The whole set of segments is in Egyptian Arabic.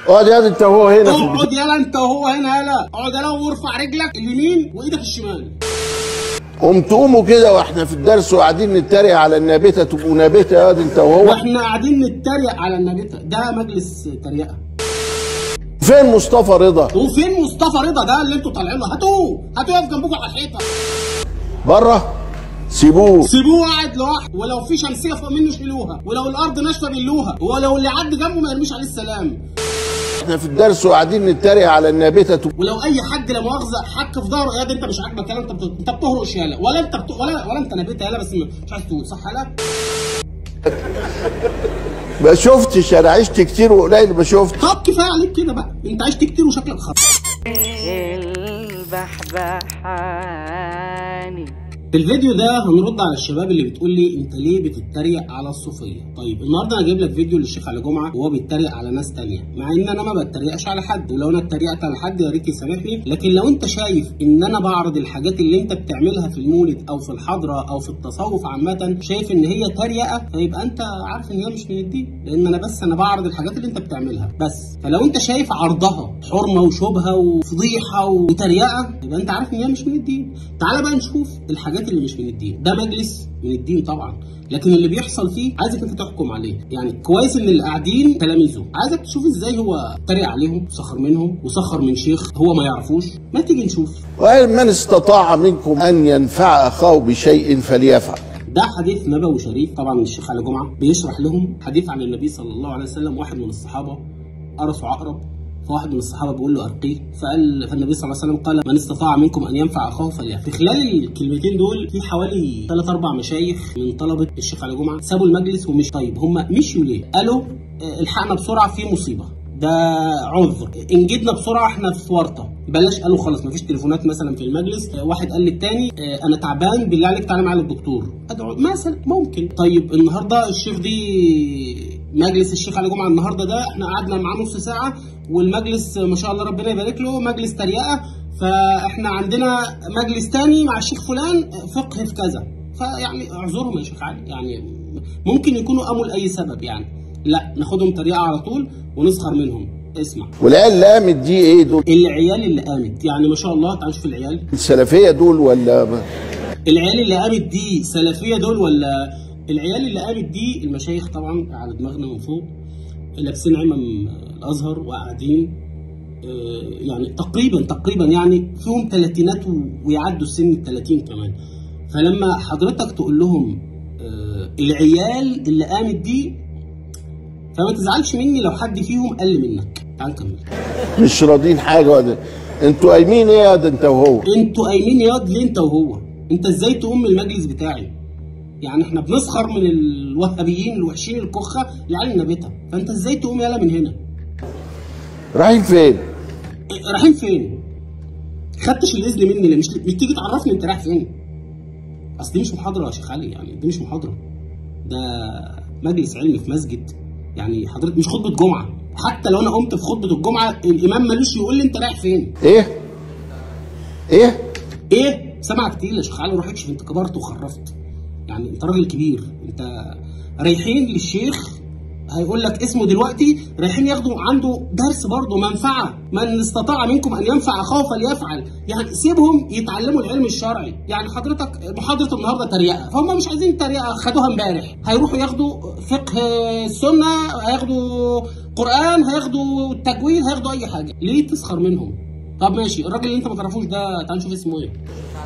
اقعد يا انت وهو هنا في اقعد البتاع. يلا انت وهو هنا يلا اقعد يلا وارفع رجلك اليمين وايدك الشمال قوم تقوموا كده واحنا في الدرس وقاعدين نتريق على النابته تبقوا نابته يا واد انت وهو واحنا قاعدين نتريق على النبيتة ده مجلس تريقه فين مصطفى رضا وفين مصطفى رضا ده اللي انتوا طالعين له هاتوه هاتوه يقف جنبكم على الحيطه بره سيبوه سيبوه قاعد لوحده ولو في شمسيه فوق منه شيلوها ولو الارض ناشفه بلوها ولو اللي عدى جنبه ما يرميش عليه السلام احنا في الدرس وقاعدين نتريق على النابته تبقوا ولو اي حد لا مؤاخذه حك في ظهره يا ده انت مش عاجبك يالا انت بت- انت بتهرش يالا ولا انت بت... ولا ولا انت نبيت يالا بس مش عايز تقول صح يالا ما شفتش انا عشت كتير وقليل ما شفت طب كفايه عليك كده بقى انت عشت كتير وشكلك خط البحبحاني في الفيديو ده هنرد على الشباب اللي بتقول لي انت ليه بتتريق على الصوفيه طيب النهارده انا جايب لك فيديو للشيخ علي جمعه وهو بيتريق على ناس تانية مع ان انا ما بتريقش على حد ولو انا اتريقت على حد يا ريت يسامحني لكن لو انت شايف ان انا بعرض الحاجات اللي انت بتعملها في المولد او في الحضره او في التصوف عامه شايف ان هي تريقه فيبقى انت عارف ان هي مش من الدين لان انا بس انا بعرض الحاجات اللي انت بتعملها بس فلو انت شايف عرضها حرمه وشبهه وفضيحه وتريقه يبقى انت عارف ان هي مش من الدين تعال بقى نشوف الحاجات اللي مش من الدين ده مجلس من الدين طبعا لكن اللي بيحصل فيه عايزك انت تحكم عليه يعني كويس ان اللي قاعدين تلاميذه عايزك تشوف ازاي هو اتريق عليهم سخر منهم وسخر من شيخ هو ما يعرفوش ما تيجي نشوف وقال من استطاع منكم ان ينفع اخاه بشيء فليفعل ده حديث نبوي شريف طبعا من الشيخ علي جمعه بيشرح لهم حديث عن النبي صلى الله عليه وسلم واحد من الصحابه قرصه عقرب فواحد من الصحابه بيقول له ارقيه فقال فالنبي صلى الله عليه وسلم قال من استطاع منكم ان ينفع اخاه فليفعل في خلال الكلمتين دول في حوالي ثلاث اربع مشايخ من طلبه الشيخ علي جمعه سابوا المجلس ومش طيب هم مشوا ليه؟ قالوا آه، الحقنا بسرعه في مصيبه ده عذر انجدنا بسرعه احنا في ورطه بلاش قالوا خلاص مفيش تليفونات مثلا في المجلس آه، واحد قال للتاني آه، انا تعبان بالله عليك تعالى معايا للدكتور ادعو مثلا ممكن طيب النهارده الشيخ دي مجلس الشيخ علي جمعه النهارده ده احنا قعدنا معاه نص ساعه والمجلس آه، ما شاء الله ربنا يبارك له مجلس تريقه فاحنا عندنا مجلس تاني مع الشيخ فلان آه، فقه في كذا فيعني اعذرهم يا شيخ علي يعني ممكن يكونوا قاموا لاي سبب يعني لا ناخدهم تريقه على طول ونسخر منهم اسمع والعيال اللي قامت دي ايه دول العيال اللي قامت يعني ما شاء الله تعال شوف العيال السلفيه دول ولا العيال اللي قامت دي سلفيه دول ولا العيال اللي قامت دي المشايخ طبعا على دماغنا من فوق لابسين عمم الازهر وقاعدين آه، يعني تقريبا تقريبا يعني فيهم ثلاثينات و- ويعدوا السن ال 30 كمان فلما حضرتك تقول لهم آه، العيال اللي قامت دي فما تزعلش مني لو حد فيهم قل منك تعال نكمل مش راضين حاجه ولا انتوا قايمين ايه يا ده انت وهو انتوا قايمين ياض ليه انت وهو انت ازاي تقوم من المجلس بتاعي يعني احنا بنسخر من الوهابيين الوحشين الكخه العيال النبته فانت ازاي تقوم يالا من هنا رايحين فين اه، رايحين فين خدتش الاذن مني ليه مش مش تيجي تعرفني انت رايح فين اصل دي مش محاضره يا شيخ علي يعني دي مش محاضره ده مجلس علمي في مسجد يعني حضرتك مش خطبه جمعه حتى لو انا قمت في خطبه الجمعه الامام ملوش يقول لي انت رايح فين ايه ايه ايه سمعك تقيل يا شيخ علي روح اكشف انت كبرت وخرفت يعني انت راجل كبير انت رايحين للشيخ هيقول لك اسمه دلوقتي رايحين ياخدوا عنده درس برضه منفعه من استطاع منكم ان ينفع اخاه فليفعل يعني سيبهم يتعلموا العلم الشرعي يعني حضرتك محاضره النهارده تريقه فهم مش عايزين تريقه خدوها امبارح هيروحوا ياخدوا فقه السنه هياخدوا قران هياخدوا تجويد هياخدوا اي حاجه ليه تسخر منهم طب ماشي الراجل اللي انت ما تعرفوش ده تعال نشوف اسمه ايه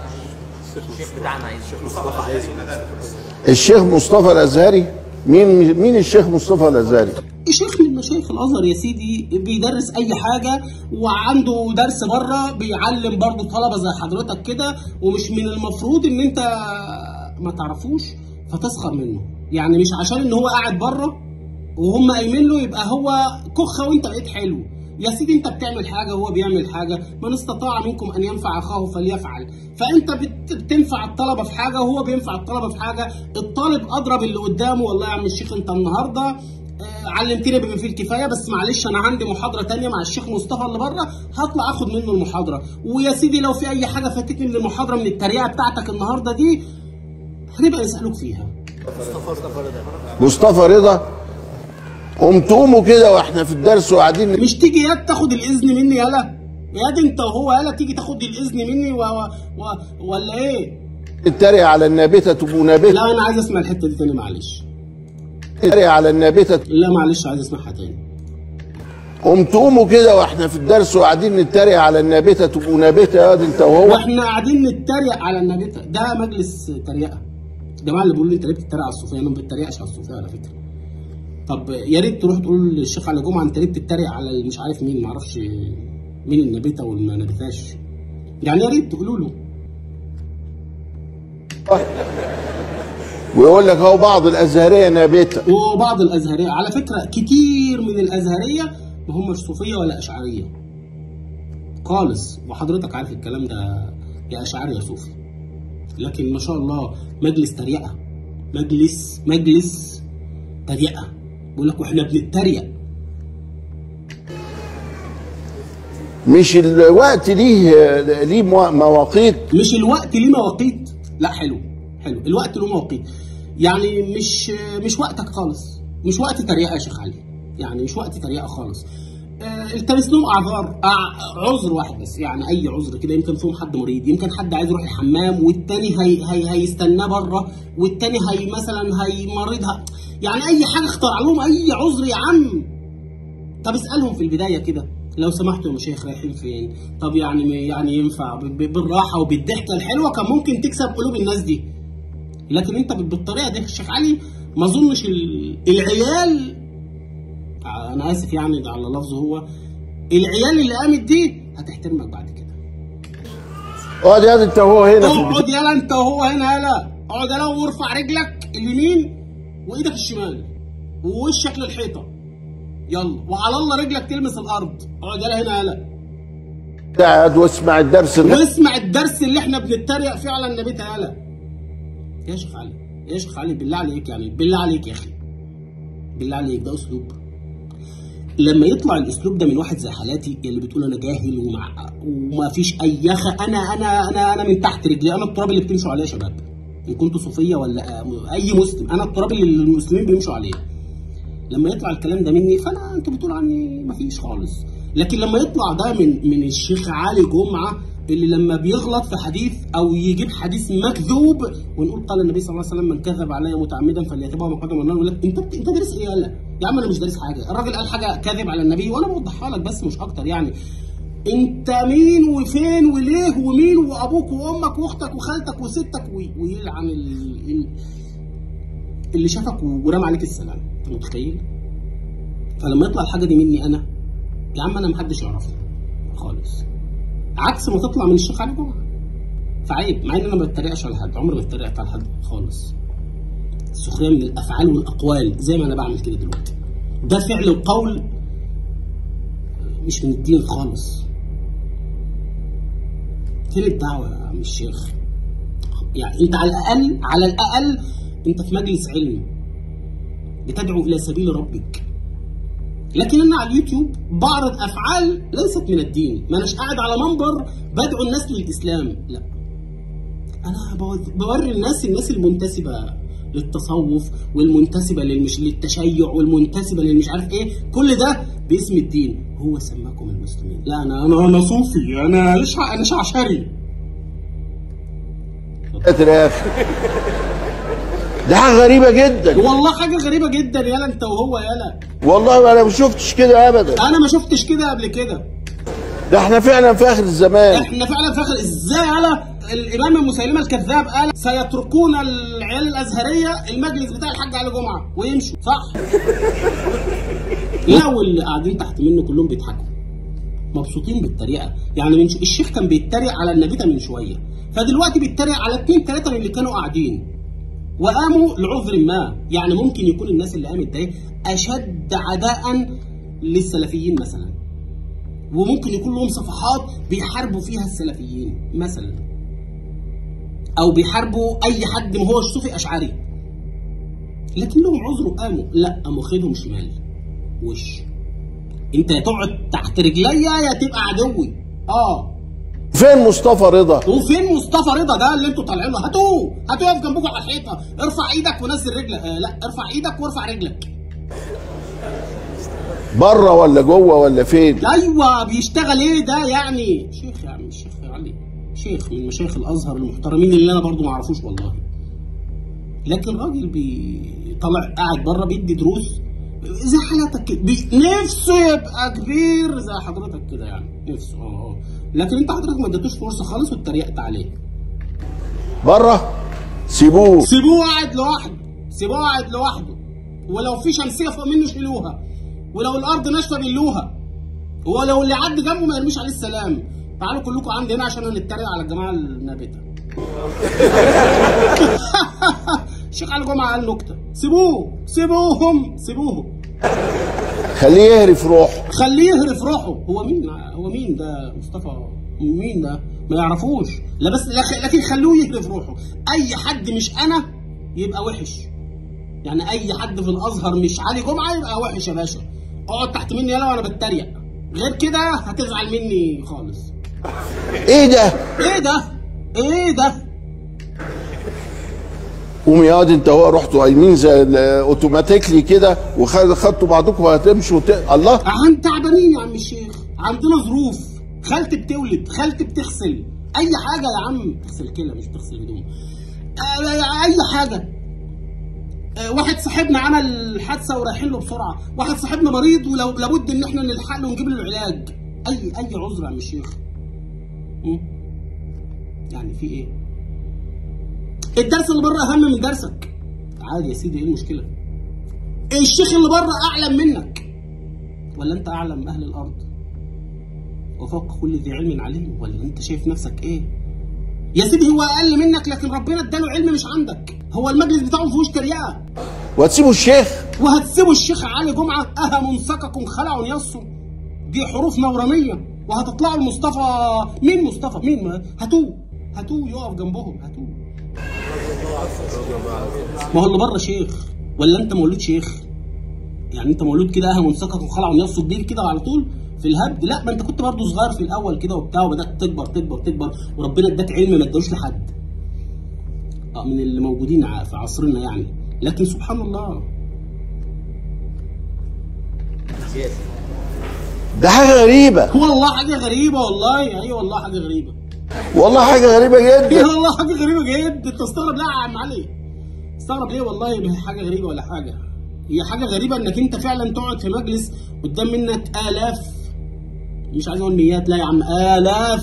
الشيخ مصطفى الازهري مين مين الشيخ مصطفى الازهري شيخ من مشايخ الازهر يا سيدي بيدرس اي حاجه وعنده درس بره بيعلم برضه طلبه زي حضرتك كده ومش من المفروض ان انت ما تعرفوش فتسخر منه يعني مش عشان ان هو قاعد بره وهم قايمين له يبقى هو كخه وانت بقيت حلو يا سيدي انت بتعمل حاجه وهو بيعمل حاجه من استطاع منكم ان ينفع اخاه فليفعل فانت بت- بتنفع الطلبه في حاجه وهو بينفع الطلبه في حاجه الطالب اضرب اللي قدامه والله يا عم الشيخ انت النهارده آه، علمتني بما فيه الكفايه بس معلش انا عندي محاضره تانية مع الشيخ مصطفى اللي بره هطلع اخد منه المحاضره ويا سيدي لو في اي حاجه فاتتني من المحاضره من التريقه بتاعتك النهارده دي هنبقى نسالك فيها مصطفى رضا قوم تقوموا كده واحنا في الدرس وقاعدين مش تيجي ياد تاخد الاذن مني يالا ياد انت وهو يالا تيجي تاخد الاذن مني و... و... و... ولا ايه نتريق على النابته تبقوا نابته لا انا عايز اسمع الحته دي تاني معلش نتريق على النابته لا معلش عايز اسمعها تاني قوم تقوموا كده واحنا في الدرس وقاعدين نتريق على النابته تبقوا نابته يا واد انت وهو واحنا قاعدين نتريق على النبيتة ده مجلس تريقه الجماعه اللي بيقولوا لي انت ليه بتتريق على الصوفيه انا ما بتريقش على الصوفيه على فكره طب يا ريت تروح تقول للشيخ علي جمعه انت ليه بتتريق على مش عارف مين ما اعرفش مين النبيته والما نبتاش يعني يا ريت تقولوا له ويقول لك اهو بعض الازهريه نابته وبعض الازهريه على فكره كتير من الازهريه ما همش صوفيه ولا اشعريه خالص وحضرتك عارف الكلام ده يا اشعري يا صوفي لكن ما شاء الله مجلس تريقه مجلس مجلس تريقه بيقول لك واحنا بنتريق مش الوقت ليه ليه موا- مواقيت مش الوقت ليه مواقيت لا حلو حلو الوقت له مواقيت يعني مش مش وقتك خالص مش وقت تريقه يا شيخ علي يعني مش وقت تريقه خالص آه، التمس لهم اعذار أع- عذر واحد بس يعني اي عذر كده يمكن فيهم حد مريض يمكن حد عايز يروح الحمام والتاني هي هي هيستناه بره والتاني هي مثلا هيمرضها يعني اي حاجه اخترع لهم اي عذر يا عم طب اسالهم في البدايه كده لو سمحتوا يا مشايخ رايحين فين؟ طب يعني يعني ينفع ب- ب- بالراحه وبالضحكه الحلوه كان ممكن تكسب قلوب الناس دي. لكن انت بال- بالطريقه دي الشيخ علي ما اظنش ال- العيال آه، انا اسف يعني ده على لفظه هو العيال اللي قامت دي هتحترمك بعد كده. اقعد يا واد انت وهو هنا في اقعد يلا انت وهو هنا يلا اقعد يلا وارفع رجلك اليمين وايدك الشمال ووشك للحيطه يلا وعلى الله رجلك تلمس الارض اقعد يلا هنا يلا قاعد واسمع الدرس اللي واسمع الدرس اللي احنا بنتريق فيه على النبي تعالى يا شيخ علي يا شيخ علي بالله عليك يعني بالله عليك يا اخي بالله عليك ده اسلوب لما يطلع الاسلوب ده من واحد زي حالاتي اللي بتقول انا جاهل ومع وما فيش اي خ... انا انا انا انا من تحت رجلي انا التراب اللي بتمشوا عليه يا شباب ان كنتوا صوفيه ولا اي مسلم انا التراب اللي المسلمين بيمشوا عليه لما يطلع الكلام ده مني فانا انتوا بتقولوا عني مفيش خالص لكن لما يطلع ده من من الشيخ علي جمعه اللي لما بيغلط في حديث او يجيب حديث مكذوب ونقول قال النبي صلى الله عليه وسلم من كذب علي متعمدا فليتبعه مقدم النار يقول لك انت انت دارس ايه يالا يا عم انا مش دارس حاجه الراجل قال حاجه كاذب على النبي وانا بوضحها لك بس مش اكتر يعني انت مين وفين وليه ومين وابوك وامك واختك وخالتك وستك وي- ويلعن ال... ال... اللي شافك ورمى عليك السلام انت متخيل فلما يطلع الحاجه دي مني انا يا عم انا محدش يعرفني خالص عكس ما تطلع من الشيخ علي جمعه فعيب مع ان انا ما بتريقش على حد عمري ما اتريقت على حد خالص السخريه من الافعال والاقوال زي ما انا بعمل كده دلوقتي ده فعل وقول مش من الدين خالص فين الدعوه يا عم الشيخ يعني انت على الاقل على الاقل انت في مجلس علم بتدعو الى سبيل ربك لكن انا على اليوتيوب بعرض افعال ليست من الدين ما اناش قاعد على منبر بدعو الناس للاسلام لا انا بو- بوري الناس الناس المنتسبه للتصوف والمنتسبه للمش للتشيع والمنتسبه للمش عارف ايه كل ده باسم الدين هو سماكم المسلمين لا انا انا انا صوفي انا شع... انا شعشري ساتر يا اخي ده حاجه غريبه جدا والله حاجه غريبه جدا يالا انت وهو يالا والله انا ما شفتش كده ابدا انا ما شفتش كده قبل كده ده احنا فعلا في اخر الزمان احنا فعلا فاخر ازاي يالا الامام مسيلمه الكذاب قال سيتركون العيال الازهريه المجلس بتاع الحاج علي جمعه ويمشوا صح لا واللي قاعدين تحت منه كلهم بيضحكوا مبسوطين بالطريقه يعني من ش... الشيخ كان بيتريق على النبي ده من شويه فدلوقتي بيتريق على اتنين تلاته من اللي كانوا قاعدين وقاموا لعذر ما يعني ممكن يكون الناس اللي قامت ده اشد عداء للسلفيين مثلا وممكن يكون لهم صفحات بيحاربوا فيها السلفيين مثلا او بيحاربوا اي حد ما هوش صوفي اشعري لكن لهم عذر وقاموا لا قاموا خدهم شمال وش انت يا تقعد تحت رجليا يا تبقى عدوي اه فين مصطفى رضا وفين مصطفى رضا ده اللي انتوا طالعين له هاتوه هاتوه يقف جنبكم على الحيطه ارفع ايدك ونزل رجلك آه لا ارفع ايدك وارفع رجلك بره ولا جوه ولا فين ايوه بيشتغل ايه ده يعني شيخ يا عم الشيخ يا علي شيخ من مشايخ الازهر المحترمين اللي انا برضو ما اعرفوش والله لكن راجل بيطلع قاعد بره بيدي دروس زي حالتك كده بي- نفسه يبقى كبير زي حضرتك كده يعني نفسه اه اه لكن انت حضرتك ما اديتوش فرصه خالص واتريقت عليه بره سيبوه سيبوه قاعد لوحده سيبوه قاعد لوحده ولو في شمسيه فوق منه شيلوها ولو الارض ناشفه بيلوها ولو اللي عدى جنبه ما يرميش عليه السلام تعالوا كلكم عندي هنا عشان نتريق على الجماعه النابته الشيخ علي جمعه قال نكته سيبوه سيبوهم سيبوهم خليه يهرف روحه خليه يهرف روحه هو مين هو مين ده مصطفى مين ده ما يعرفوش لا بس لك- لكن خلوه يهرف روحه اي حد مش انا يبقى وحش يعني اي حد في الازهر مش علي جمعه يبقى وحش يا باشا اقعد تحت مني يلا وانا بتريق غير كده هتزعل مني خالص ايه ده ايه ده ايه ده قوم يا واد انت هو رحتوا قايمين زي ال- اوتوماتيكلي كده وخدتوا بعضكم وهتمشوا وت... الله عن تعبانين يا عم الشيخ عندنا ظروف خالتي بتولد خالتي بتغسل اي حاجه يا عم تغسل كلى مش تغسل هدوم آه، اي حاجه آه، واحد صاحبنا عمل حادثه ورايحين له بسرعه واحد صاحبنا مريض ولو لابد ان احنا نلحق له ونجيب له العلاج اي اي عذر يا عم الشيخ م? يعني في ايه الدرس اللي بره اهم من درسك عادي يا سيدي ايه المشكله الشيخ اللي بره اعلم منك ولا انت اعلم اهل الارض وفوق كل ذي علم عليم ولا انت شايف نفسك ايه يا سيدي هو اقل منك لكن ربنا اداله علم مش عندك هو المجلس بتاعه ما فيهوش تريقه وهتسيبوا الشيخ وهتسيبوا الشيخ علي جمعه اهم سكك خلع يصوا دي حروف نورانيه وهتطلعوا المصطفى مين مصطفى مين ما هاتوه هاتوه يقف جنبهم هاتوه ما هو اللي بره شيخ ولا انت مولود شيخ يعني انت مولود كده اهم سكك وخلع ونص كبير كده على طول في الهبد لا ما انت كنت برضه صغير في الاول كده وبتاع وبدات تكبر تكبر تكبر وربنا اداك علم ما ادالوش لحد اه من اللي موجودين ع- في عصرنا يعني لكن سبحان الله ده حاجه غريبه والله حاجه غريبه والله ايوه والله حاجه غريبه والله حاجه غريبه ايه جدا والله حاجه غريبه جدا انت استغرب ليه يا عم علي استغرب ليه والله ما هي حاجه غريبه ولا حاجه هي حاجه غريبه انك انت فعلا تقعد في مجلس قدام منك الاف مش عايز اقول مئات لا يا عم الاف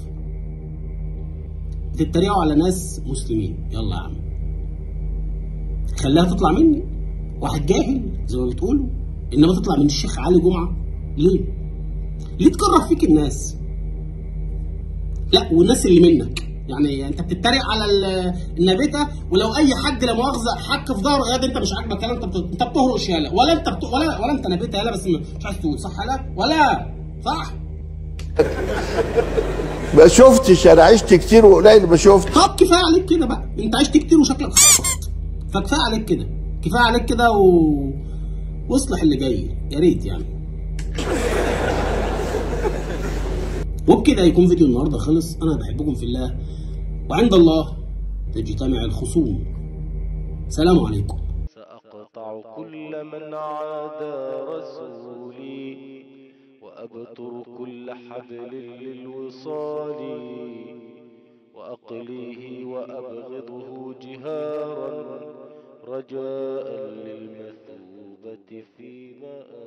بتتريقوا على ناس مسلمين يلا يا عم خليها تطلع مني واحد جاهل زي ما بتقولوا انما تطلع من الشيخ علي جمعه ليه؟ ليه تكره فيك الناس؟ لا والناس اللي منك يعني انت بتتريق على ال- النبته ولو اي حد لا مؤاخذه حك في ظهره يا ده انت مش عاجبك كلام انت بت- انت بتهرش يالا ولا انت بت... ولا ولا انت نبته يالا بس مش عايز تقول صح يالا ولا صح ما شفتش انا عشت كتير وقليل ما شفت طب كفايه عليك كده بقى انت عشت كتير وشكلك فكفايه عليك كده كفايه عليك كده و... واصلح اللي جاي يا ريت يعني وبكده يكون فيديو النهارده خلص انا بحبكم في الله وعند الله تجتمع الخصوم سلام عليكم سأقطع كل من عادى رسولي وأبتر كل حبل للوصال وأقليه وأبغضه جهارا رجاء للمثوبة في مآل